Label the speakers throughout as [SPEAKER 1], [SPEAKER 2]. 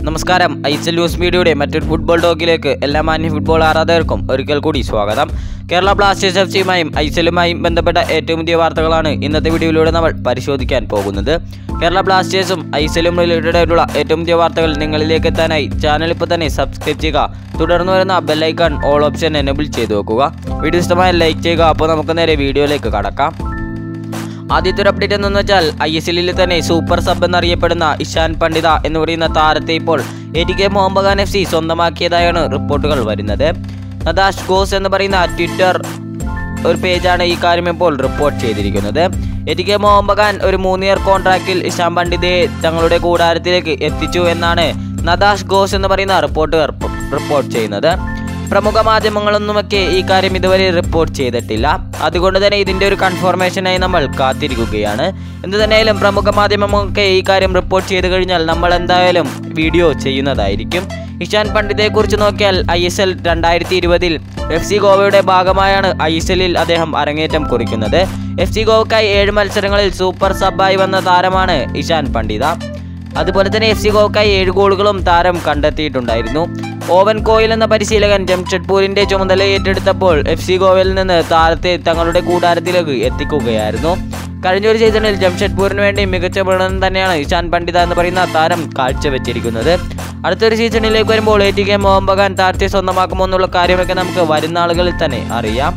[SPEAKER 1] നമസ്കാരം ഐസൽ ന്യൂസ് മീഡിയയുടെ മറ്റൊരു ഫുട്ബോൾ ടോക്കിലേക്ക് എല്ലാ മാന്യ ഫുട്ബോൾ ആരാധകർക്കും ഒരിക്കൽ കൂടി സ്വാഗതം കേരള ബ്ലാസ്റ്റേഴ്സ് എഫ് സിയുമായും ഐസലുമായും ബന്ധപ്പെട്ട ഏറ്റവും പുതിയ വാർത്തകളാണ് ഇന്നത്തെ വീഡിയോയിലൂടെ നമ്മൾ പരിശോധിക്കാൻ പോകുന്നത് കേരള ബ്ലാസ്റ്റേഴ്സും ഐസലും റിലേറ്റഡ് ആയിട്ടുള്ള ഏറ്റവും പുതിയ വാർത്തകൾ നിങ്ങളിലേക്ക് എത്താനായി ചാനൽ ഇപ്പോൾ തന്നെ സബ്സ്ക്രൈബ് ചെയ്യുക തുടർന്ന് വരുന്ന ബെല്ലൈക്കൺ ഓൾ ഓപ്ഷൻ എനബിൾ ചെയ്തു വെക്കുക വീഡിയോ ഇഷ്ടമായ ലൈക്ക് ചെയ്യുക അപ്പോൾ നമുക്ക് നേരെ വീഡിയോയിലേക്ക് കടക്കാം ആദ്യത്തെ ഒരു അപ്ഡേറ്റ് എന്ന് വെച്ചാൽ ഐ എസ് എല്ലിൽ തന്നെ സൂപ്പർ സബ് എന്നറിയപ്പെടുന്ന ഇഷാൻ പണ്ഡിത എന്ന് പറയുന്ന താരത്തെ ഇപ്പോൾ A T K Muhammad Khan F C സ്വന്തമാക്കിയതായാണ് റിപ്പോർട്ടുകൾ വരുന്നത് നദാഷ് ഗോസ് എന്ന് പറയുന്ന ട്വിറ്റർ ഒരു പേജാണ് ഈ കാര്യം ഇപ്പോൾ റിപ്പോർട്ട് ചെയ്തിരിക്കുന്നത് A T K Muhammad Khan ഒരു മൂന്ന് ഇയർ കോൺട്രാക്റ്റിൽ ഇഷാൻ പണ്ഡിതയെ തങ്ങളുടെ കൂടാരത്തിലേക്ക് എത്തിച്ചു എന്നാണ് നദാഷ് ഗോസ് എന്ന് പറയുന്ന റിപ്പോർട്ടുകാർ റിപ്പോർട്ട് ചെയ്യുന്നത് പ്രമുഖ മാധ്യമങ്ങളൊന്നുമൊക്കെ ഈ കാര്യം ഇതുവരെ റിപ്പോർട്ട് ചെയ്തിട്ടില്ല അതുകൊണ്ട് തന്നെ ഇതിൻ്റെ ഒരു കൺഫർമേഷനായി നമ്മൾ കാത്തിരിക്കുകയാണ് എന്തു തന്നെയായാലും പ്രമുഖ മാധ്യമമൊക്കെ ഈ കാര്യം റിപ്പോർട്ട് ചെയ്ത് കഴിഞ്ഞാൽ നമ്മൾ എന്തായാലും വീഡിയോ ചെയ്യുന്നതായിരിക്കും ഇഷാൻ പണ്ഡിതയെക്കുറിച്ച് നോക്കിയാൽ ഐ എസ് എൽ രണ്ടായിരത്തി ഇരുപതിൽ എഫ് സി ഗോവയുടെ ഭാഗമായാണ് ഐ എസ് എല്ലിൽ അദ്ദേഹം അരങ്ങേറ്റം കുറിക്കുന്നത് എഫ് സി ഗോവക്കായി ഏഴ് മത്സരങ്ങളിൽ സൂപ്പർ സബായി വന്ന താരമാണ് ഇഷാൻ പണ്ഡിത അതുപോലെ തന്നെ എഫ് സി ഗോവക്കായി ഏഴ് ഗോളുകളും താരം കണ്ടെത്തിയിട്ടുണ്ടായിരുന്നു ഓവൻ കോയിൽ എന്ന പരിശീലകൻ ജംഷഡ്പൂരിന്റെ ചുമതല ഏറ്റെടുത്തപ്പോൾ എഫ് സി ഗോവയിൽ നിന്ന് താരത്തെ തങ്ങളുടെ കൂടാരത്തിലേക്ക് എത്തിക്കുകയായിരുന്നു കഴിഞ്ഞ ഒരു സീസണിൽ ജംഷഡ്പൂരിന് വേണ്ടി മികച്ച പ്രകടനം തന്നെയാണ് ഇഷാൻ പണ്ഡിത എന്ന് പറയുന്ന താരം കാഴ്ചവെച്ചിരിക്കുന്നത് അടുത്തൊരു സീസണിലേക്ക് വരുമ്പോൾ A T K Mohun Bagan താരത്തെ സ്വന്തമാക്കുമോ എന്നുള്ള കാര്യമൊക്കെ നമുക്ക് വരുന്ന ആളുകളിൽ തന്നെ അറിയാം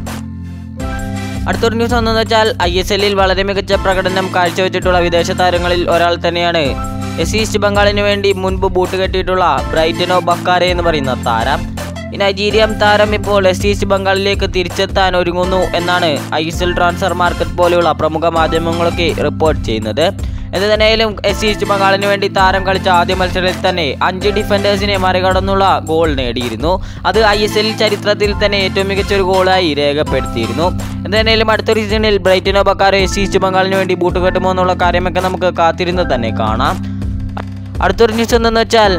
[SPEAKER 1] അടുത്തൊരു ന്യൂസ് എന്ന് വെച്ചാൽ ഐ എസ് എല്ലിൽ വളരെ മികച്ച പ്രകടനം കാഴ്ചവെച്ചിട്ടുള്ള വിദേശ താരങ്ങളിൽ ഒരാൾ തന്നെയാണ് എസ് ഈസ്റ്റ് ബംഗാളിന് വേണ്ടി മുൻപ് ബൂട്ട് കെട്ടിയിട്ടുള്ള ബ്രൈറ്റനോ ബക്കാരെ എന്ന് പറയുന്ന താരം ഈ നൈജീരിയൻ താരം ഇപ്പോൾ എസ് ഈസ്റ്റ് ബംഗാളിലേക്ക് തിരിച്ചെത്താൻ ഒരുങ്ങുന്നു എന്നാണ് I S L transfer market പോലെയുള്ള പ്രമുഖ മാധ്യമങ്ങളൊക്കെ റിപ്പോർട്ട് ചെയ്യുന്നത് എന്ത് തന്നെയായാലും എസ് ഈസ്റ്റ് ബംഗാളിന് വേണ്ടി താരം കളിച്ച ആദ്യ മത്സരത്തിൽ തന്നെ അഞ്ച് ഡിഫൻഡേഴ്സിനെ മറികടന്നുള്ള ഗോൾ നേടിയിരുന്നു അത് ഐ എസ് എൽ ചരിത്രത്തിൽ തന്നെ ഏറ്റവും മികച്ച ഒരു ഗോളായി രേഖപ്പെടുത്തിയിരുന്നു എന്തായാലും അടുത്ത സീസണിൽ ബ്രൈറ്റനോ ബക്കാരെ എസ് ഈസ്റ്റ് ബംഗാളിന് വേണ്ടി ബൂട്ട് കെട്ടുമോ എന്നുള്ള കാര്യമൊക്കെ നമുക്ക് കാത്തിരുന്ന് തന്നെ കാണാം അടുത്തൊരു ന്യൂസ് എന്തെന്ന് വെച്ചാൽ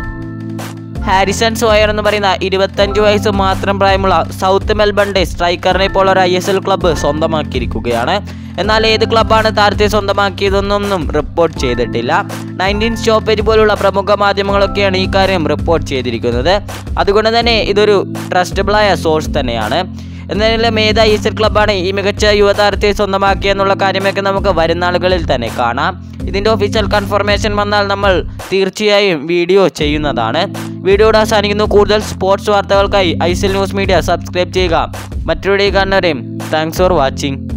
[SPEAKER 1] ഹാരിസൺ സോയർ എന്ന് പറയുന്ന ഇരുപത്തഞ്ച് വയസ്സ് മാത്രം പ്രായമുള്ള സൗത്ത് മെൽബണിന്റെ സ്ട്രൈക്കറിനെ ഇപ്പോൾ ഒരു ഐ എസ് എൽ ക്ലബ്ബ് സ്വന്തമാക്കിയിരിക്കുകയാണ് എന്നാൽ ഏത് ക്ലബ്ബാണ് താരത്തെ സ്വന്തമാക്കിയതെന്നൊന്നും റിപ്പോർട്ട് ചെയ്തിട്ടില്ല നയൻറ്റീൻ സ്റ്റോപ്പേജ് പോലുള്ള പ്രമുഖ മാധ്യമങ്ങളൊക്കെയാണ് ഈ കാര്യം റിപ്പോർട്ട് ചെയ്തിരിക്കുന്നത് അതുകൊണ്ട് തന്നെ ഇതൊരു ട്രസ്റ്റബിളായ സോഴ്സ് തന്നെയാണ് എന്തായാലും ഏത് ഐ എസ് എൽ ക്ലബ്ബാണ് ഈ മികച്ച യുവതാരത്തെ സ്വന്തമാക്കിയെന്നുള്ള കാര്യമൊക്കെ നമുക്ക് വരുന്ന ആളുകളിൽ തന്നെ കാണാം ഇതിൻ്റെ ഒഫീഷ്യൽ കൺഫർമേഷൻ വന്നാൽ നമ്മൾ തീർച്ചയായും വീഡിയോ ചെയ്യുന്നതാണ് വീഡിയോയുടെ അവസാനിക്കുന്നു കൂടുതൽ സ്പോർട്സ് വാർത്തകൾക്കായി I S L news media subscribe ചെയ്യുക മറ്റൊരു കാണുന്നവരെയും താങ്ക്സ് ഫോർ വാച്ചിങ്